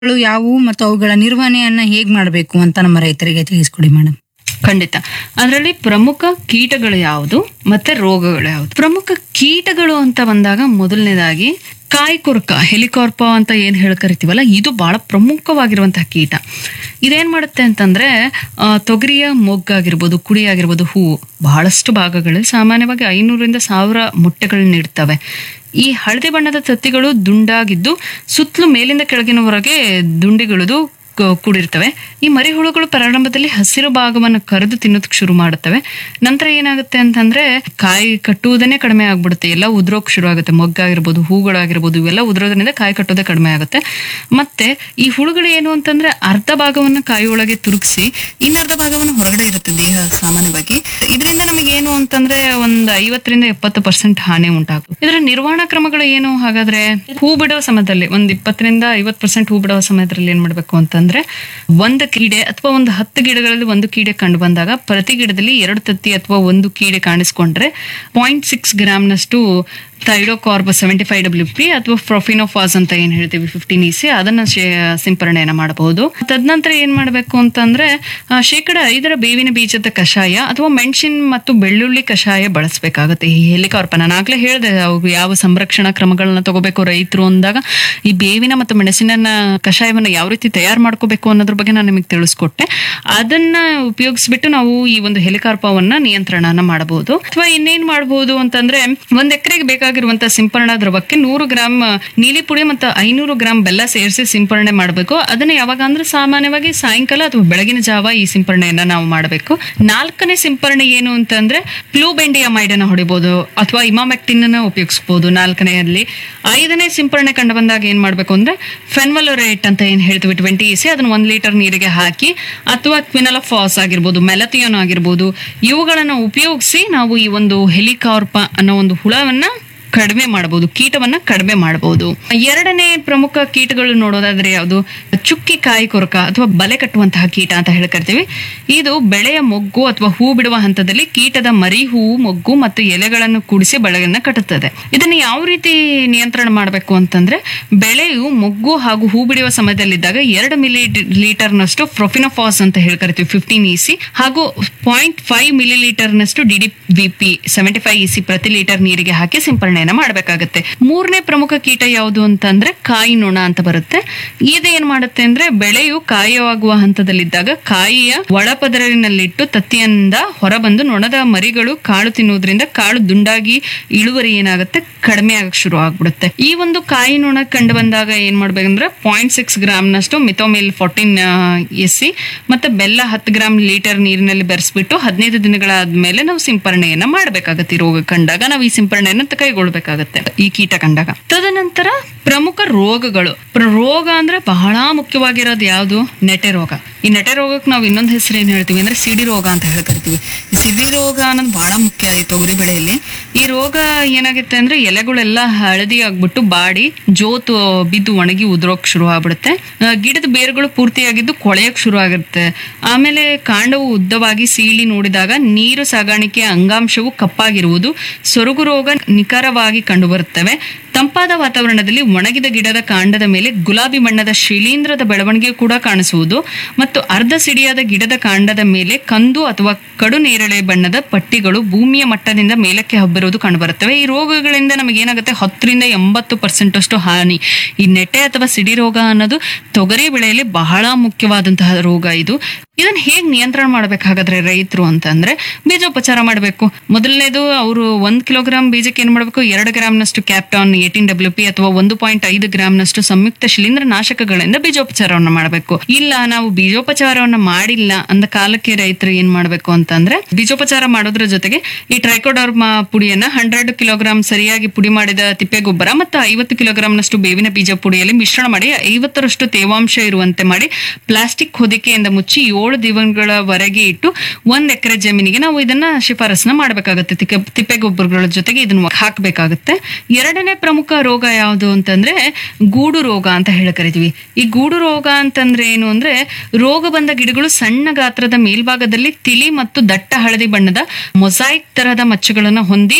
ಗಳು ಯಾವುವು ಮತ್ತು ಅವುಗಳ ನಿರ್ವಹಣೆಯನ್ನ ಹೇಗ್ ಮಾಡಬೇಕು ಅಂತ ನಮ್ಮ ರೈತರಿಗೆ ತಿಳಿಸ್ಕೊಡಿ ಮೇಡಮ್ ಖಂಡಿತ ಅದರಲ್ಲಿ ಪ್ರಮುಖ ಕೀಟಗಳು ಯಾವುದು ಮತ್ತೆ ರೋಗಗಳು ಯಾವುದು ಪ್ರಮುಖ ಕೀಟಗಳು ಅಂತ ಬಂದಾಗ ಮೊದಲನೇದಾಗಿ ಕಾಯಿ ಕುರುಕ ಹೆಲಿಕಾರ್ಪ ಅಂತ ಏನ್ ಹೇಳಿ ಕರಿತೀವಲ್ಲ ಇದು ಬಹಳ ಪ್ರಮುಖವಾಗಿರುವಂತಹ ಕೀಟ ಇದೇನ್ ಮಾಡುತ್ತೆ ಅಂತಂದ್ರೆ ಆ, ತೊಗರಿಯ ಮೊಗ್ಗಾಗಿರ್ಬೋದು ಕುಡಿ ಆಗಿರ್ಬೋದು ಹೂವು ಬಹಳಷ್ಟು ಭಾಗಗಳಲ್ಲಿ ಸಾಮಾನ್ಯವಾಗಿ ಐನೂರಿಂದ ಸಾವಿರ ಮೊಟ್ಟೆಗಳನ್ನ ಇಡ್ತವೆ ಈ ಹಳದಿ ಬಣ್ಣದ ತತ್ತಿಗಳು ದುಂಡಾಗಿದ್ದು ಸುತ್ತಲೂ ಮೇಲಿಂದ ಕೆಳಗಿನವರೆಗೆ ದುಂಡಿಗಳದು ಕ- ಕೂಡಿರ್ತವೆ ಈ ಮರಿಹುಳುಗಳು ಪ್ರಾರಂಭದಲ್ಲಿ ಹಸಿರು ಭಾಗವನ್ನು ಕರೆದು ತಿನ್ನೋದಕ್ಕೆ ಶುರು ಮಾಡುತ್ತವೆ ನಂತರ ಏನಾಗುತ್ತೆ ಅಂತಂದ್ರೆ ಕಾಯಿ ಕಟ್ಟುವುದನ್ನೇ ಕಡಿಮೆ ಆಗ್ಬಿಡುತ್ತೆ ಎಲ್ಲ ಉದ್ರೋಕ್ ಶುರು ಆಗುತ್ತೆ ಮೊಗ್ಗಾಗಿರ್ಬೋದು ಹೂಗಳಾಗಿರ್ಬೋದು ಇವೆಲ್ಲ ಉದ್ರೋದ್ರಿಂದ ಕಾಯಿ ಕಟ್ಟೋದೇ ಕಡಿಮೆ ಆಗುತ್ತೆ ಮತ್ತೆ ಈ ಹುಳುಗಳು ಏನು ಅಂತಂದ್ರೆ ಅರ್ಧ ಭಾಗವನ್ನು ಕಾಯಿ ಒಳಗೆ ತುರುಗಿಸಿ ಇನ್ನರ್ಧ ಭಾಗವನ್ನು ಹೊರಗಡೆ ಇರುತ್ತೆ ದೇಹ ಸಾಮಾನ್ಯವಾಗಿ ಇದರಿಂದ ನಮಗೆ ಏನು ಅಂತಂದ್ರೆ ಒಂದು ಐವತ್ತರಿಂದ ಎಪ್ಪತ್ತು ಪರ್ಸೆಂಟ್ ಹಾನಿ ಉಂಟಾಗುತ್ತೆ ಇದರ ನಿರ್ವಹಣಾ ಕ್ರಮಗಳು ಏನು ಹಾಗಾದ್ರೆ ಹೂ ಬಿಡುವ ಸಮಯದಲ್ಲಿ ಒಂದ್ ಇಪ್ಪತ್ತರಿಂದ ಐವತ್ ಪರ್ಸೆಂಟ್ ಹೂ ಬಿಡುವ ಸಮಯದಲ್ಲಿ ಏನ್ ಮಾಡ್ಬೇಕು ಅಂತಂದ್ರೆ ಒಂದು ಕೀಡೆ ಅಥವಾ ಒಂದು ಹತ್ತು ಗಿಡಗಳಲ್ಲಿ ಒಂದು ಕೀಡೆ ಕಂಡು ಬಂದಾಗ ಪ್ರತಿ ಗಿಡದಲ್ಲಿ ಎರಡು ತತ್ತಿ ಅಥವಾ ಒಂದು ಕೀಡೆ ಕಾಣಿಸ್ಕೊಂಡ್ರೆ ಪಾಯಿಂಟ್ ಸಿಕ್ಸ್ ಗ್ರಾಮ್ನಷ್ಟು thiodicarb seventy five W P ಅಥವಾ ಪ್ರೊಫಿನೋಫಾಸ್ ಅಂತ ಏನ್ ಹೇಳ್ತೀವಿ ಫಿಫ್ಟೀನ್ ಇಸಿ ಅದನ್ನ ಶೇ- ಸಿಂಪರಣೆಯನ್ನ ಮಾಡಬಹುದು ತದನಂತರ ಏನ್ ಮಾಡಬೇಕು ಅಂತಂದ್ರೆ ಆ, ಶೇಕಡ ಐದರ ಬೇವಿನ ಬೀಜದ ಕಷಾಯ ಅಥವಾ ಮೆಣಸಿನ ಮತ್ತು ಬೆಳ್ಳುಳ್ಳಿ ಕಷಾಯ ಬಳಸಬೇಕಾಗುತ್ತೆ ಈ ಹೆಲಿಕಾರ್ಪ ನಾನು ಆಗ್ಲೇ ಹೇಳಿದೆ ಅವು ಯಾವ ಸಂರಕ್ಷಣಾ ಕ್ರಮಗಳನ್ನ ತಗೋಬೇಕು ರೈತರು ಅಂದಾಗ ಈ ಬೇವಿನ ಮತ್ತು ಮೆಣಸಿನ ಕಷಾಯವನ್ನ ಯಾವ ರೀತಿ ತಯಾರು ಮಾಡ್ಕೋಬೇಕು ಅನ್ನೋದ್ರ ಬಗ್ಗೆ ನಾನು ನಿಮಗೆ ತಿಳಿಸ್ಕೊಟ್ಟೆ ಅದನ್ನ ಉಪಯೋಗಿಸ್ಬಿಟ್ಟು ನಾವು ಈ ಒಂದು ಹೆಲಿಕಾರ್ಪವನ್ನ ನಿಯಂತ್ರಣನ ಮಾಡಬಹುದು ಅಥವಾ ಇನ್ನೇನ್ ಮಾಡಬಹುದು ಅಂತಂದ್ರೆ ಒಂದ್ ಎಕರೆಗೆ ಬೇಕಾಗಿರುವಂತಹ ಸಿಂಪರಣಾ ದ್ರವಕ್ಕೆ ನೂರು ಗ್ರಾಮ್ ನೀಲಿ ಪುಡಿ ಮತ್ತು ಐನೂರು ಗ್ರಾಮ್ ಬೆಲ್ಲ ಸೇರಿಸಿ ಸಿಂಪರಣೆ ಮಾಡಬೇಕು ಅದನ್ನ ಯಾವಾಗ ಅಂದ್ರೆ ಸಾಮಾನ್ಯವಾಗಿ ಸಾಯಂಕಾಲ ಅಥವಾ ಬೆಳಗಿನ ಜಾವ ಈ ಸಿಂಪರಣೆಯನ್ನ ನಾವು ಮಾಡಬೇಕು ನಾಲ್ಕನೇ ಸಿಂಪರಣೆ ಏನು ಅಂತಂದ್ರೆ ಪ್ಲೂಬೆಂಡಿಯಮೈಡ್ ಅನ್ನ ಹೊಡಿಬಹುದು ಅಥವಾ ಇಮಾಮೆಕ್ಟಿನ್ ಅನ್ನ ಉಪಯೋಗಿಸಬಹುದು ನಾಲ್ಕನೆಯಲ್ಲಿ ಐದನೇ ಸಿಂಪರಣೆ ಕಂಡು ಬಂದಾಗ ಏನ್ ಮಾಡ್ಬೇಕು ಅಂದ್ರೆ ಫೆನ್ವಲೋರೇಟ್ ಅಂತ ಏನ್ ಹೇಳ್ತೀವಿ ಟ್ವೆಂಟಿ ಇಸಿ ಅದನ್ನ ಒಂದ್ ಲೀಟರ್ ನೀರಿಗೆ ಹಾಕಿ ಅಥವಾ ಕ್ವಿನಲಫಾಸ್ ಆಗಿರ್ಬೋದು ಮೆಲಥಿಯನ್ ಆಗಿರ್ಬೋದು ಇವುಗಳನ್ನ ಉಪಯೋಗಿಸಿ ನಾವು ಈ ಒಂದು ಹೆಲಿಕಾರ್ಪ ಅನ್ನೋ ಒಂದು ಹುಳವನ್ನ ಕಡಿಮೆ ಮಾಡಬಹುದು ಕೀಟವನ್ನ ಕಡಿಮೆ ಮಾಡಬಹುದು ಎರಡನೇ ಪ್ರಮುಖ ಕೀಟಗಳು ನೋಡೋದಾದ್ರೆ ಯಾವುದು ಚುಕ್ಕಿ ಕಾಯಿ ಕೊರಕ ಅಥವಾ ಬಲೆ ಕಟ್ಟುವಂತಹ ಕೀಟ ಅಂತ ಹೇಳಿ ಕರಿತೀವಿ ಇದು ಬೆಳೆಯ ಮೊಗ್ಗು ಅಥವಾ ಹೂ ಬಿಡುವ ಹಂತದಲ್ಲಿ ಕೀಟದ ಮರಿ ಹೂವು ಮೊಗ್ಗು ಮತ್ತು ಎಲೆಗಳನ್ನು ಕೂಡಿಸಿ ಬೆಳೆಯನ್ನ ಕಟ್ಟುತ್ತದೆ ಇದನ್ನು ಯಾವ ರೀತಿ ನಿಯಂತ್ರಣ ಮಾಡಬೇಕು ಅಂತಂದ್ರೆ ಬೆಳೆಯು ಮೊಗ್ಗು ಹಾಗೂ ಹೂ ಬಿಡುವ ಸಮಯದಲ್ಲಿದ್ದಾಗ ಎರಡು ಮಿಲಿ ಲೀಟರ್ನಷ್ಟು ಪ್ರೊಫಿನೋಫಾಸ್ ಅಂತ ಹೇಳಿ ಕರಿತೀವಿ ಫಿಫ್ಟೀನ್ ಇಸಿ ಹಾಗೂ ಪಾಯಿಂಟ್ ಫೈವ್ ಮಿಲಿ ಲೀಟರ್ನಷ್ಟು D D V P seventy five EC ಪ್ರತಿ ಲೀಟರ್ ನೀರಿಗೆ ಹಾಕಿ ಸಿಂಪರಣೆಯನ್ನ ಮಾಡಬೇಕಾಗುತ್ತೆ ಮೂರನೇ ಪ್ರಮುಖ ಕೀಟ ಯಾವುದು ಅಂತಂದ್ರೆ ಕಾಯಿ ನೊಣ ಅಂತ ಬರುತ್ತೆ ಇದೇನ್ ಮಾಡುತ್ತೆ ಅಂದ್ರೆ ಬೆಳೆಯು ಕಾಯವಾಗುವ ಹಂತದಲ್ಲಿದ್ದಾಗ ಕಾಯಿಯ ಒಳಪದರಿನಲ್ಲಿಟ್ಟು ತತ್ತಿಯಿಂದ ಹೊರಬಂದು ನೊಣದ ಮರಿಗಳು ಕಾಳು ತಿನ್ನುವುದರಿಂದ ಕಾಳು ದುಂಡಾಗಿ ಇಳುವರಿ ಏನಾಗುತ್ತೆ ಕಡಿಮೆ ಆಗಕ್ ಶುರು ಆಗ್ಬಿಡುತ್ತೆ ಈ ಒಂದು ಕಾಯಿ ನೊಣ ಕಂಡು ಬಂದಾಗ ಏನ್ ಮಾಡ್ಬೇಕಂದ್ರೆ ಪಾಯಿಂಟ್ ಸಿಕ್ಸ್ ಗ್ರಾಮ್ನಷ್ಟು ಮಿಥೋಮಿಲ್ ಫೋರ್ಟೀನ್ ಎಸ್ಸಿ ಮತ್ತೆ ಬೆಲ್ಲ ಹತ್ತು ಗ್ರಾಮ್ ಲೀಟರ್ ನೀರಿನಲ್ಲಿ ಬೆರೆಸ್ಬಿಟ್ಟು ಹದಿನೈದು ದಿನಗಳಾದ್ಮೇಲೆ ನಾವು ಸಿಂಪರಣೆಯನ್ನ ಮಾಡಬೇಕಾಗತ್ತೆ ಈ ರೋಗ ಕಂಡಾಗ ನಾವು ಈ ಸಿಂಪರಣೆಯನ್ನ ತ- ಕೈಗೊಳ್ಬೇಕಾಗತ್ತೆ ಈ ಕೀಟ ಕಂಡಾಗ ತದನಂತರ ಪ್ರಮುಖ ರೋಗಗಳು ಪ್ರ- ರೋಗ ಅಂದ್ರೆ ಬಹಳ ಮುಖ್ಯವಾಗಿರೋದು ಯಾವುದು ನೆಟೆ ರೋಗ ಈ ನೆಟೆ ರೋಗಕ್ಕೆ ನಾವು ಇನ್ನೊಂದು ಹೆಸರು ಏನ್ ಹೇಳ್ತೀವಿ ಅಂದ್ರೆ ಸಿಡಿ ರೋಗ ಅಂತ ಹೇಳಿ ಕರಿತೀವಿ ಈ ಸಿಡಿ ರೋಗ ಅನ್ನೋದು ಬಹಳ ಮುಖ್ಯ ಈ ತೊಗರಿ ಬೆಳೆಯಲ್ಲಿ ಈ ರೋಗ ಏನಾಗುತ್ತೆ ಅಂದ್ರೆ ಎಲೆಗಳೆಲ್ಲ ಹಳದಿ ಆಗ್ಬಿಟ್ಟು ಬಾಡಿ ಜೋತು ಬಿದ್ದು ಒಣಗಿ ಉದುರೋಕ್ ಶುರು ಆಗ್ಬಿಡುತ್ತೆ ಆ, ಗಿಡದ ಬೇರುಗಳು ಪೂರ್ತಿಯಾಗಿದ್ದು ಕೊಳೆಯಕ್ ಶುರು ಆಗುತ್ತೆ ಆಮೇಲೆ ಕಾಂಡವು ಉದ್ದವಾಗಿ ಸೀಳಿ ನೋಡಿದಾಗ ನೀರು ಸಾಗಾಣಿಕೆ ಅಂಗಾಂಶವು ಕಪ್ಪಾಗಿರುವುದು ಸೊರಗು ರೋಗ ನಿಖರವಾಗಿ ಕಂಡುಬರುತ್ತವೆ ತಂಪಾದ ವಾತಾವರಣದಲ್ಲಿ ಒಣಗಿದ ಗಿಡದ ಕಾಂಡದ ಮೇಲೆ ಗುಲಾಬಿ ಬಣ್ಣದ ಶಿಲೀಂಧ್ರದ ಬೆಳವಣಿಗೆ ಕೂಡ ಕಾಣಿಸುವುದು ಮತ್ತು ಅರ್ಧ ಸಿಡಿಯಾದ ಗಿಡದ ಕಾಂಡದ ಮೇಲೆ ಕಂದು ಅಥವಾ ಕಡು ನೇರಳೆ ಬಣ್ಣದ ಪಟ್ಟಿಗಳು ಭೂಮಿಯ ಮಟ್ಟದಿಂದ ಮೇಲಕ್ಕೆ ಹಬ್ಬಿರುವುದು ಕಂಡುಬರುತ್ತವೆ ಈ ರೋಗಗಳಿಂದ ನಮಗೇನಾಗುತ್ತೆ ಹತ್ತರಿಂದ ಎಂಬತ್ತು ಪರ್ಸೆಂಟ್ ಅಷ್ಟು ಹಾನಿ ಈ ನೆಟೆ ಅಥವಾ ಸಿಡಿ ರೋಗ ಅನ್ನೋದು ತೊಗರಿ ಬೆಳೆಯಲ್ಲಿ ಬಹಳ ಮುಖ್ಯವಾದಂತಹ ರೋಗ ಇದು ಇದನ್ನ ಹೇಗ್ ನಿಯಂತ್ರಣ ಮಾಡ್ಬೇಕಾಗಾದ್ರೆ ರೈತರು ಅಂತಂದ್ರೆ ಬೀಜೋಪಚಾರ ಮಾಡಬೇಕು ಮೊದಲನೇದು ಅವರು ಒಂದ್ ಕಿಲೋಗ್ರಾಮ್ ಬೀಜಕ್ಕೆ ಏನ್ ಮಾಡಬೇಕು ಎರಡು ಗ್ರಾಮ್ನಷ್ಟು ಕ್ಯಾಪ್ಟಾನ್ ಏಟೀನ್ ಡಬ್ಲ್ಯೂ ಪಿ ಅಥವಾ ಒಂದು ಪಾಯಿಂಟ್ ಐದು ಗ್ರಾಮ್ನಷ್ಟು ಸಂಯುಕ್ತ ಶಿಲೀಂಧ್ರ ನಾಶಕಗಳಿಂದ ಬೀಜೋಪಚಾರವನ್ನು ಮಾಡಬೇಕು ಇಲ್ಲ ನಾವು ಬೀಜೋಪಚಾರವನ್ನ ಮಾಡಿಲ್ಲ ಅಂದ ಕಾಲಕ್ಕೆ ರೈತರು ಏನ್ ಮಾಡ್ಬೇಕು ಅಂತಂದ್ರೆ ಬೀಜೋಪಚಾರ ಮಾಡೋದ್ರ ಜೊತೆಗೆ ಈ ಟ್ರೈಕೋಡರ್ಮಾ ಪುಡಿಯನ್ನ ಹಂಡ್ರೆಡ್ ಕಿಲೋಗ್ರಾಮ್ ಸರಿಯಾಗಿ ಪುಡಿ ಮಾಡಿದ ತಿಪ್ಪೆ ಗೊಬ್ಬರ ಮತ್ತು ಐವತ್ತು ಕಿಲೋಗ್ರಾಮ್ನಷ್ಟು ಬೇವಿನ ಬೀಜ ಪುಡಿಯಲ್ಲಿ ಮಿಶ್ರಣ ಮಾಡಿ ಐವತ್ತರಷ್ಟು ತೇವಾಂಶ ಇರುವಂತೆ ಮಾಡಿ ಪ್ಲಾಸ್ಟಿಕ್ ಹೊದಿಕೆಯಿಂದ ಮುಚ್ಚಿ ಏಳು ದಿನಗಳವರೆಗೆ ಇಟ್ಟು ಒಂದ್ ಎಕರೆ ಜಮೀನಿಗೆ ನಾವು ಇದನ್ನ ಶಿಫಾರಸ್ನ ಮಾಡಬೇಕಾಗುತ್ತೆ ತಿಕ್ಕ ತಿಪ್ಪೆ ಗೊಬ್ಬರಗಳ ಜೊತೆಗೆ ಇದನ್ನ ಹಾಕಬೇಕಾಗುತ್ತೆ ಎರಡನೇ ಪ್ರಮುಖ ರೋಗ ಯಾವುದು ಅಂತಂದ್ರೆ ಗೂಡು ರೋಗ ಅಂತ ಹೇಳಿ ಕರಿತೀವಿ ಈ ಗೂಡು ರೋಗ ಅಂತಂದ್ರೆ ಏನು ಅಂದ್ರೆ ರೋಗ ಬಂದ ಗಿಡಗಳು ಸಣ್ಣ ಗಾತ್ರದ ಮೇಲ್ಭಾಗದಲ್ಲಿ ತಿಳಿ ಮತ್ತು ದಟ್ಟ ಹಳದಿ ಬಣ್ಣದ ಮೊಸಾಯಿಕ್ ತರಹದ ಮಚ್ಚುಗಳನ್ನು ಹೊಂದಿ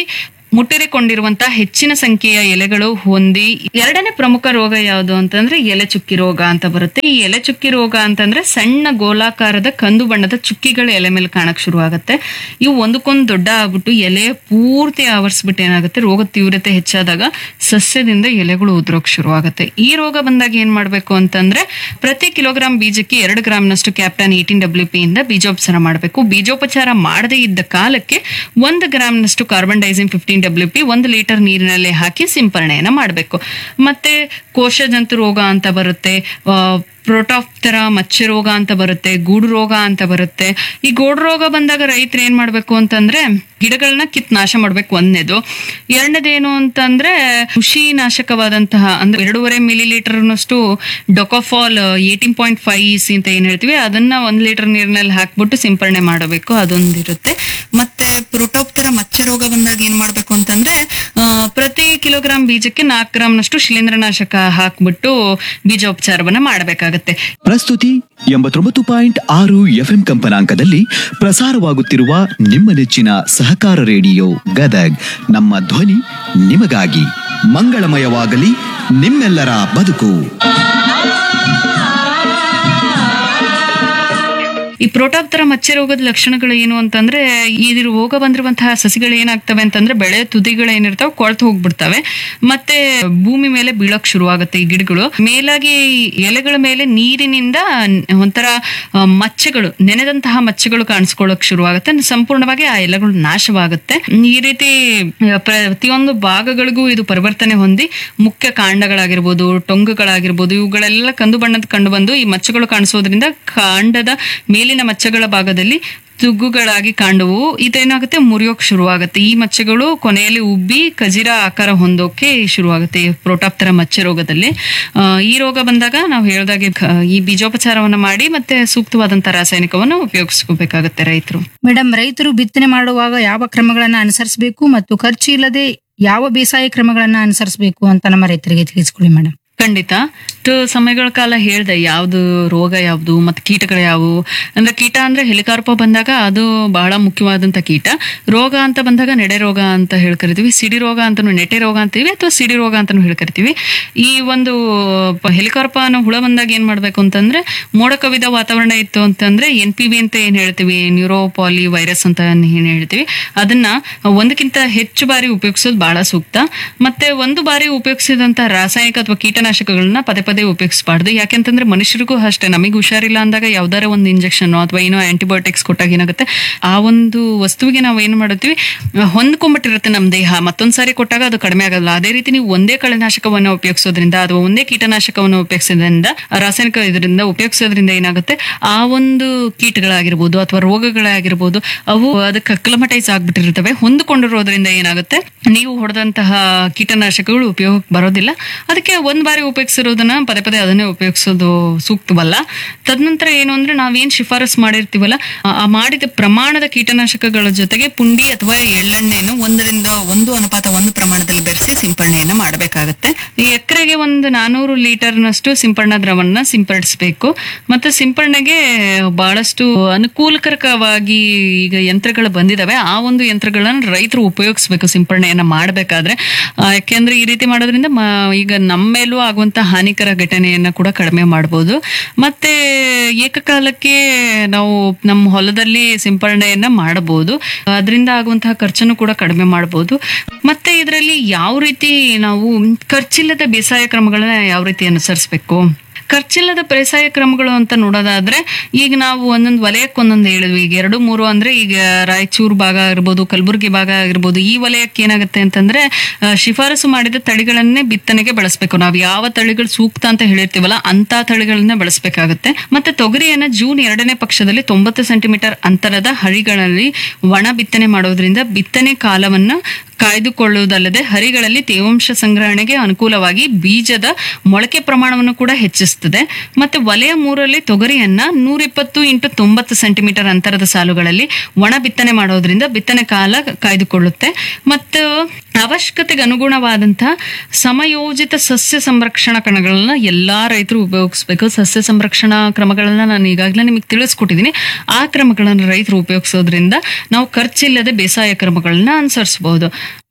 ಮುಟ್ಟಿರಿಕೊಂಡಿರುವಂತಹ ಹೆಚ್ಚಿನ ಸಂಖ್ಯೆಯ ಎಲೆಗಳು ಹೊಂದಿ ಎರಡನೇ ಪ್ರಮುಖ ರೋಗ ಯಾವುದು ಅಂತಂದ್ರೆ ಎಲೆ ಚುಕ್ಕಿ ರೋಗ ಅಂತ ಬರುತ್ತೆ ಈ ಎಲೆ ಚುಕ್ಕಿ ರೋಗ ಅಂತಂದ್ರೆ ಸಣ್ಣ ಗೋಲಾಕಾರದ ಕಂದು ಬಣ್ಣದ ಚುಕ್ಕಿಗಳು ಎಲೆ ಮೇಲೆ ಕಾಣಕ್ ಶುರು ಆಗುತ್ತೆ ಇವು ಒಂದಕ್ಕೊಂದು ದೊಡ್ಡ ಆಗ್ಬಿಟ್ಟು ಎಲೆ ಪೂರ್ತಿ ಆವರಿಸ್ಬಿಟ್ಟು ಏನಾಗುತ್ತೆ ರೋಗದ ತೀವ್ರತೆ ಹೆಚ್ಚಾದಾಗ ಸಸ್ಯದಿಂದ ಎಲೆಗಳು ಉದುರೋಕ್ ಶುರು ಆಗುತ್ತೆ ಈ ರೋಗ ಬಂದಾಗ ಏನ್ ಮಾಡ್ಬೇಕು ಅಂತಂದ್ರೆ ಪ್ರತಿ ಕಿಲೋಗ್ರಾಂ ಬೀಜಕ್ಕೆ ಎರಡು ಗ್ರಾಮ್ನಷ್ಟು ಕ್ಯಾಪ್ಟನ್ ಏಟೀನ್ ಡಬ್ಲ್ಯೂ ಪಿ ಇಂದ ಬೀಜೋಪಚಾರ ಮಾಡಬೇಕು ಬೀಜೋಪಚಾರ ಮಾಡದೇ ಇದ್ದ ಕಾಲಕ್ಕೆ ಒಂದು ಗ್ರಾಮ್ನಷ್ಟು carbendazim fifteen W P ಒಂದು ಲೀಟರ್ ನೀರಿನಲ್ಲಿ ಹಾಕಿ ಸಿಂಪರಣೆಯನ್ನ ಮಾಡಬೇಕು ಮತ್ತೆ ಕೋಶಜಂತು ರೋಗ ಅಂತ ಬರುತ್ತೆ ಆ, ಪ್ರೋಟಾಫ್ತರ ಮಚ್ಚೆ ರೋಗ ಅಂತ ಬರುತ್ತೆ ಗೂಡು ರೋಗ ಅಂತ ಬರುತ್ತೆ ಈ ಗೂಡು ರೋಗ ಬಂದಾಗ ರೈತರು ಏನ್ ಮಾಡ್ಬೇಕು ಅಂತಂದ್ರೆ ಗಿಡಗಳನ್ನ ಕಿತ್ ನಾಶ ಮಾಡ್ಬೇಕು ಒಂದನೇದು ಎರಡನೇದೇನು ಅಂತಂದ್ರೆ ಕೃಷಿ ನಾಶಕವಾದಂತಹ ಅಂದ್ರೆ ಎರಡೂವರೆ ಮಿಲಿ ಲೀಟರ್ನಷ್ಟು dicofol eighteen point five C ಅಂತ ಏನ್ ಹೇಳ್ತೀವಿ ಅದನ್ನ ಒಂದ್ ಲೀಟರ್ ನೀರಿನಲ್ಲಿ ಹಾಕ್ಬಿಟ್ಟು ಸಿಂಪರಣೆ ಮಾಡಬೇಕು ಅದೊಂದಿರುತ್ತೆ ಮತ್ತೆ ಪ್ರೋಟೋಪ್ತರ ಮಚ್ಚೆ ರೋಗ ಬಂದಾಗ ಏನ್ ಮಾಡ್ಬೇಕು ಅಂತಂದ್ರೆ ಆ, ಪ್ರತಿ ಕಿಲೋಗ್ರಾಂ ಬೀಜಕ್ಕೆ ನಾಲ್ಕು ಗ್ರಾಮ್ನಷ್ಟು ಶಿಲೀಂಧ್ರನಾಶಕ ಹಾಕ್ಬಿಟ್ಟು ಬೀಜೋಪಚಾರವನ್ನ ಮಾಡಬೇಕಾಗತ್ತೆ ಪ್ರಸ್ತುತಿ ಎಂಬತ್ತೊಂಬತ್ತು ಪಾಯಿಂಟ್ ಆರು ಎಫ್ಎಂ ಕಂಪನಾಂಕದಲ್ಲಿ ಪ್ರಸಾರವಾಗುತ್ತಿರುವ ನಿಮ್ಮ ನೆಚ್ಚಿನ ಸಹಕಾರ ರೇಡಿಯೋ ಗದಗ್ ನಮ್ಮ ಧ್ವನಿ ನಿಮಗಾಗಿ ಮಂಗಳಮಯವಾಗಲಿ ನಿಮ್ಮೆಲ್ಲರ ಬದುಕು ಈ ಪ್ರೋಟಾಪ್ತರ ಮಚ್ಚೆ ರೋಗದ ಲಕ್ಷಣಗಳು ಏನು ಅಂತಂದ್ರೆ ಈ ರೋಗ ಬಂದಿರುವಂತಹ ಸಸಿಗಳು ಏನಾಗ್ತವೆ ಅಂತಂದ್ರೆ ಬೆಳೆ ತುದಿಗಳು ಏನಿರ್ತಾವೆ ಕೊಳ್ತು ಹೋಗ್ಬಿಡ್ತವೆ ಮತ್ತೆ ಭೂಮಿ ಮೇಲೆ ಬೀಳಕ್ ಶುರುವಾಗುತ್ತೆ ಈ ಗಿಡಗಳು ಮೇಲಾಗಿ ಎಲೆಗಳ ಮೇಲೆ ನೀರಿನಿಂದ ಒಂಥರ ಆ, ಮಚ್ಚೆಗಳು ನೆನೆದಂತಹ ಮಚ್ಚೆಗಳು ಕಾಣಿಸ್ಕೊಳ್ಳೋಕ್ ಶುರುವಾಗುತ್ತೆ ಸಂಪೂರ್ಣವಾಗಿ ಆ ಎಲೆಗಳು ನಾಶವಾಗುತ್ತೆ ಈ ರೀತಿ ಆ, ಪ್ರತಿಯೊಂದು ಭಾಗಗಳಿಗೂ ಇದು ಪರಿವರ್ತನೆ ಹೊಂದಿ ಮುಖ್ಯ ಕಾಂಡಗಳಾಗಿರ್ಬೋದು ಟೊಂಗುಗಳಾಗಿರ್ಬೋದು ಇವುಗಳೆಲ್ಲ ಕಂದು ಬಣ್ಣದ ಕಂಡು ಬಂದು ಈ ಮಚ್ಚೆಗಳು ಕಾಣಿಸೋದ್ರಿಂದ ಕಾಂಡದ ಮೇಲಿನ ಮಚ್ಚೆಗಳ ಭಾಗದಲ್ಲಿ ತುಗ್ಗುಗಳಾಗಿ ಕಾಂಡವು ಇದೇನಾಗುತ್ತೆ ಮುರಿಯೋಕ್ ಶುರುವಾಗುತ್ತೆ ಈ ಮಚ್ಚೆಗಳು ಕೊನೆಯಲ್ಲಿ ಉಬ್ಬಿ ಕಜಿರ ಆಕಾರ ಹೊಂದೋಕೆ ಶುರುವಾಗುತ್ತೆ ಈ ಪ್ರೋಟಾಪ್ತರ ಮಚ್ಚೆ ರೋಗದಲ್ಲಿ ಆ, ಈ ರೋಗ ಬಂದಾಗ ನಾವು ಹೇಳ್ದಾಗೆ ಕ- ಈ ಬೀಜೋಪಚಾರವನ್ನ ಮಾಡಿ ಮತ್ತೆ ಸೂಕ್ತವಾದಂತಹ ರಾಸಾಯನಿಕವನ್ನು ಉಪಯೋಗಿಸ್ಕೋಬೇಕಾಗತ್ತೆ ರೈತರು ಮೇಡಮ್ ರೈತರು ಬಿತ್ತನೆ ಮಾಡುವಾಗ ಯಾವ ಕ್ರಮಗಳನ್ನ ಅನುಸರಿಸಬೇಕು ಮತ್ತು ಖರ್ಚು ಇಲ್ಲದೆ ಯಾವ ಬೇಸಾಯ ಕ್ರಮಗಳನ್ನ ಅನುಸರಿಸಬೇಕು ಅಂತ ನಮ್ಮ ರೈತರಿಗೆ ತಿಳಿಸ್ಕೊಡಿ ಮೇಡಮ್ ಖಂಡಿತ ಇಷ್ಟು ಸಮಯಗಳ ಕಾಲ ಹೇಳ್ದೆ ಯಾವ್ದು ರೋಗ ಯಾವ್ದು ಮತ್ತೆ ಕೀಟಗಳು ಯಾವುವು ಅಂದ್ರೆ ಕೀಟ ಅಂದ್ರೆ ಹೆಲಿಕಾರ್ಪ ಬಂದಾಗ ಅದು ಬಹಳ ಮುಖ್ಯವಾದಂತ ಕೀಟ ರೋಗ ಅಂತ ಬಂದಾಗ ನೆಡೆ ರೋಗ ಅಂತ ಹೇಳ್ಕರಿತೀವಿ ಸಿಡಿ ರೋಗ ಅಂತಾನು ನೆಟೆ ರೋಗ ಅಂತೀವಿ ಅಥವಾ ಸಿಡಿ ರೋಗ ಅಂತಾನು ಹೇಳ್ಕರಿತೀವಿ ಈ ಒಂದು ಪ- ಹೆಲಿಕಾರ್ಪ ಅನ್ನೋ ಹುಳ ಬಂದಾಗ ಏನ್ ಮಾಡ್ಬೇಕು ಅಂತಂದ್ರೆ ಮೋಡ ಕವಿದ ವಾತಾವರಣ ಇತ್ತು ಅಂತಂದ್ರೆ ಎನ್ ಪಿ ವಿ ಅಂತ ಏನ್ ಹೇಳ್ತೀವಿ ನ್ಯೂರೋಪಾಲಿ ವೈರಸ್ ಅಂತ ಏನ್ ಹೇಳ್ತೀವಿ ಅದನ್ನ ಒಂದಕ್ಕಿಂತ ಹೆಚ್ಚು ಬಾರಿ ಉಪಯೋಗಿಸೋದು ಬಹಳ ಸೂಕ್ತ ಮತ್ತೆ ಒಂದು ಬಾರಿ ಉಪಯೋಗಿಸಿದಂತ ರಾಸಾಯನಿಕ ಅಥವಾ ಕೀಟನಾಶಕಗಳನ್ನ ಪದೇ ಪದೇ ಉಪಯೋಗಿಸಬಾರ್ದು ಯಾಕೆಂತಂದ್ರೆ ಮನುಷ್ಯರಿಗೂ ಅಷ್ಟೇ ನಮಗೆ ಹುಷಾರಿಲ್ಲ ಅಂದಾಗ ಯಾವ್ದಾರ ಒಂದು ಇಂಜೆಕ್ಷನ್ ಅಥವಾ ಏನೋ ಆಂಟಿಬಯೋಟಿಕ್ಸ್ ಕೊಟ್ಟಾಗ ಏನಾಗುತ್ತೆ ಆ ಒಂದು ವಸ್ತುವಿಗೆ ನಾವು ಏನ್ ಮಾಡುತ್ತೀವಿ ಆ, ಹೊಂದ್ಕೊಂಡ್ಬಿಟ್ಟಿರುತ್ತೆ ನಮ್ಮ ದೇಹ ಮತ್ತೊಂದ್ ಸಾರಿ ಕೊಟ್ಟಾಗ ಅದು ಕಡಿಮೆ ಆಗಲ್ಲ ಅದೇ ರೀತಿ ನೀವು ಒಂದೇ ಕಳೆನಾಶಕವನ್ನು ಉಪಯೋಗಿಸೋದ್ರಿಂದ ಅಥವಾ ಒಂದೇ ಕೀಟನಾಶಕವನ್ನು ಉಪಯೋಗಿಸೋದ್ರಿಂದ ಆ ರಾಸಾಯನಿಕ ಇದರಿಂದ ಉಪಯೋಗಿಸೋದ್ರಿಂದ ಏನಾಗುತ್ತೆ ಆ ಒಂದು ಕೀಟಗಳಾಗಿರ್ಬೋದು ಅಥವಾ ರೋಗಗಳಾಗಿರ್ಬೋದು ಅವು ಅದಕ್ಕೆ ಅಕ್ಲಮಟೈಸ್ ಆಗ್ಬಿಟ್ಟಿರ್ತವೆ ಹೊಂದಿಕೊಂಡಿರೋದ್ರಿಂದ ಏನಾಗುತ್ತೆ ನೀವು ಹೊಡೆದಂತಹ ಕೀಟನಾಶಕಗಳು ಉಪಯೋಗಕ್ಕೆ ಬರೋದಿಲ್ಲ ಅದಕ್ಕೆ ಒಂದ್ ಬಾರಿ ಉಪಯೋಗಿಸಿರೋದನ್ನ ಪದೇ ಪದೇ ಅದನ್ನೇ ಉಪಯೋಗಿಸೋದು ಸೂಕ್ತವಲ್ಲ ತದನಂತರ ಏನು ಅಂದ್ರೆ ನಾವೇನ್ ಶಿಫಾರಸ್ ಮಾಡಿರ್ತೀವಲ್ಲ ಆ- ಆ ಮಾಡಿದ ಪ್ರಮಾಣದ ಕೀಟನಾಶಕಗಳ ಜೊತೆಗೆ ಪುಂಡಿ ಅಥವಾ ಎಳ್ಳೆಣ್ಣೆಯನ್ನು ಒಂದರಿಂದ ಒಂದು ಅನುಪಾತ ಒಂದು ಪ್ರಮಾಣದಲ್ಲಿ ಬೆರೆಸಿ ಸಿಂಪರಣೆಯನ್ನ ಮಾಡಬೇಕಾಗತ್ತೆ ಈ ಎಕರೆಗೆ ಒಂದು ನಾನೂರು ಲೀಟರ್ನಷ್ಟು ಸಿಂಪರಣಾ ದ್ರವನ್ನ ಸಿಂಪಡಿಸಬೇಕು ಮತ್ತೆ ಸಿಂಪರಣೆಗೆ ಬಹಳಷ್ಟು ಅನುಕೂಲಕರವಾಗಿ ಈಗ ಯಂತ್ರಗಳು ಬಂದಿದಾವೆ ಆ ಒಂದು ಯಂತ್ರಗಳನ್ನ ರೈತರು ಉಪಯೋಗಿಸ್ಬೇಕು ಸಿಂಪರಣೆಯನ್ನ ಮಾಡಬೇಕಾದ್ರೆ ಯಾಕೆಂದ್ರೆ ಈ ರೀತಿ ಮಾಡೋದ್ರಿಂದ ಮ- ಈಗ ನಮ್ಮ ಮೇಲೂ ಆಗುವಂತ ಹಾನಿಕರ ಘಟನೆಯನ್ನ ಕೂಡ ಕಡಿಮೆ ಮಾಡಬಹುದು ಮತ್ತೆ ಏಕಕಾಲಕ್ಕೆ ನಾವು ನಮ್ಮ ಹೊಲದಲ್ಲಿ ಸಿಂಪರಣೆಯನ್ನ ಮಾಡಬಹುದು ಅದರಿಂದ ಆಗುವಂತಹ ಖರ್ಚನ್ನು ಕೂಡ ಕಡಿಮೆ ಮಾಡಬಹುದು ಮತ್ತೆ ಇದರಲ್ಲಿ ಯಾವ ರೀತಿ ನಾವು ಖರ್ಚಿಲ್ಲದ ಬೇಸಾಯ ಕ್ರಮಗಳನ್ನ ಯಾವ ರೀತಿ ಅನುಸರಿಸಬೇಕು ಖರ್ಚಿಲ್ಲದ ಬೇಸಾಯ ಕ್ರಮಗಳು ಅಂತ ನೋಡೋದಾದ್ರೆ ಈಗ ನಾವು ಒಂದೊಂದು ವಲಯಕ್ಕೆ ಒಂದೊಂದು ಹೇಳಿದ್ವಿ ಈಗ ಎರಡು ಮೂರು ಅಂದ್ರೆ ಈಗ ರಾಯಚೂರು ಭಾಗ ಆಗಿರ್ಬೋದು ಕಲಬುರಗಿ ಭಾಗ ಆಗಿರ್ಬೋದು ಈ ವಲಯಕ್ಕೆ ಏನಾಗುತ್ತೆ ಅಂತಂದ್ರೆ ಆ, ಶಿಫಾರಸು ಮಾಡಿದ ತಳಿಗಳನ್ನೇ ಬಿತ್ತನೆಗೆ ಬಳಸಬೇಕು ನಾವು ಯಾವ ತಳಿಗಳು ಸೂಕ್ತ ಅಂತ ಹೇಳಿರ್ತೀವಲ್ಲ ಅಂತ ತಳಿಗಳನ್ನ ಬಳಸಬೇಕಾಗುತ್ತೆ ಮತ್ತೆ ತೊಗರಿಯನ್ನ ಜೂನ್ ಎರಡನೇ ಪಕ್ಷದಲ್ಲಿ ತೊಂಬತ್ತು ಸೆಂಟಿಮೀಟರ್ ಅಂತರದ ಹಳಿಗಳಲ್ಲಿ ಒಣ ಬಿತ್ತನೆ ಮಾಡೋದ್ರಿಂದ ಬಿತ್ತನೆ ಕಾಲವನ್ನ ಕಾಯ್ದುಕೊಳ್ಳುವುದಲ್ಲದೆ ಹರಿಗಳಲ್ಲಿ ತೇವಾಂಶ ಸಂಗ್ರಹಣೆಗೆ ಅನುಕೂಲವಾಗಿ ಬೀಜದ ಮೊಳಕೆ ಪ್ರಮಾಣವನ್ನು ಕೂಡ ಹೆಚ್ಚಿಸುತ್ತದೆ ಮತ್ತೆ ವಲಯ ಮೂರಲ್ಲಿ ತೊಗರಿಯನ್ನ ನೂರಿಪ್ಪತ್ತು ಇಂಟು ತೊಂಬತ್ತು ಸೆಂಟಿಮೀಟರ್ ಅಂತರದ ಸಾಲುಗಳಲ್ಲಿ ಒಣ ಬಿತ್ತನೆ ಮಾಡೋದ್ರಿಂದ ಬಿತ್ತನೆ ಕಾಲ ಕಾಯ್ದುಕೊಳ್ಳುತ್ತೆ ಮತ್ತು ಅವಶ್ಯಕತೆಗೆ ಅನುಗುಣವಾದಂತಹ ಸಮಯೋಜಿತ ಸಸ್ಯ ಸಂರಕ್ಷಣಾ ಕ್ರಮಗಳನ್ನ ಎಲ್ಲಾ ರೈತರು ಉಪಯೋಗಿಸ್ಬೇಕು ಸಸ್ಯ ಸಂರಕ್ಷಣಾ ಕ್ರಮಗಳನ್ನ ನಾನು ಈಗಾಗಲೇ ನಿಮಗೆ ತಿಳಿಸ್ಕೊಟ್ಟಿದ್ದೀನಿ ಆ ಕ್ರಮಗಳನ್ನು ರೈತರು ಉಪಯೋಗಿಸೋದ್ರಿಂದ ನಾವು ಖರ್ಚಿಲ್ಲದೆ ಬೇಸಾಯ ಕ್ರಮಗಳನ್ನ ಅನುಸರಿಸಬಹುದು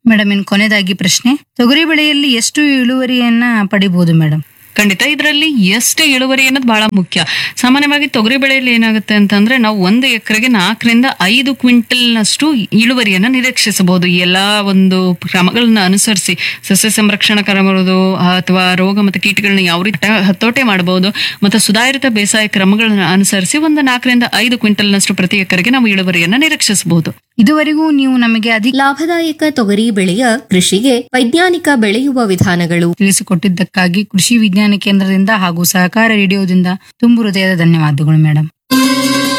ಮೇಡಮ್ ಇನ್ ಕೊನೆಯದಾಗಿ ಪ್ರಶ್ನೆ ತೊಗರಿ ಬೆಳೆಯಲ್ಲಿ ಎಷ್ಟು ಇಳುವರಿಯನ್ನ ಪಡಿಬಹುದು ಮೇಡಮ್ ಖಂಡಿತ ಇದರಲ್ಲಿ ಎಷ್ಟು ಇಳುವರಿ ಅನ್ನೋದು ಬಹಳ ಮುಖ್ಯ ಸಾಮಾನ್ಯವಾಗಿ ತೊಗರಿ ಬೆಳೆಯಲ್ಲಿ ಏನಾಗುತ್ತೆ ಅಂತಂದ್ರೆ ನಾವು ಒಂದು ಎಕರೆಗೆ ನಾಲ್ಕರಿಂದ ಐದು ಕ್ವಿಂಟಲ್ನಷ್ಟು ಇಳುವರಿಯನ್ನ ನಿರೀಕ್ಷಿಸಬಹುದು ಈ ಎಲ್ಲಾ ಒಂದು ಕ್ರಮಗಳನ್ನ ಅನುಸರಿಸಿ ಸಸ್ಯ ಸಂರಕ್ಷಣಾ ಕ್ರಮಗಳು ಅಥವಾ ರೋಗ ಮತ್ತು ಕೀಟಗಳನ್ನ ಯಾವ ರೀತಿ ಹತೋಟೆ ಮಾಡಬಹುದು ಮತ್ತು ಸುಧಾರಿತ ಬೇಸಾಯ ಕ್ರಮಗಳನ್ನ ಅನುಸರಿಸಿ ಒಂದು ನಾಲ್ಕರಿಂದ ಐದು ಕ್ವಿಂಟಲ್ನಷ್ಟು ಪ್ರತಿ ಎಕರೆಗೆ ನಾವು ಇಳುವರಿಯನ್ನ ನಿರೀಕ್ಷಿಸಬಹುದು ಇದುವರೆಗೂ ನೀವು ನಮಗೆ ಅಧಿಕ ಲಾಭದಾಯಕ ತೊಗರಿ ಬೆಳೆಯ ಕೃಷಿಗೆ ವೈಜ್ಞಾನಿಕ ಬೆಳೆಯುವ ವಿಧಾನಗಳು ತಿಳಿಸಿಕೊಟ್ಟಿದ್ದಕ್ಕಾಗಿ ಕೃಷಿ ವಿಜ್ಞಾನ ಕೇಂದ್ರದಿಂದ ಹಾಗೂ ಸಹಕಾರ ರೇಡಿಯೋದಿಂದ ತುಂಬು ಹೃದಯದ ಧನ್ಯವಾದಗಳು ಮೇಡಮ್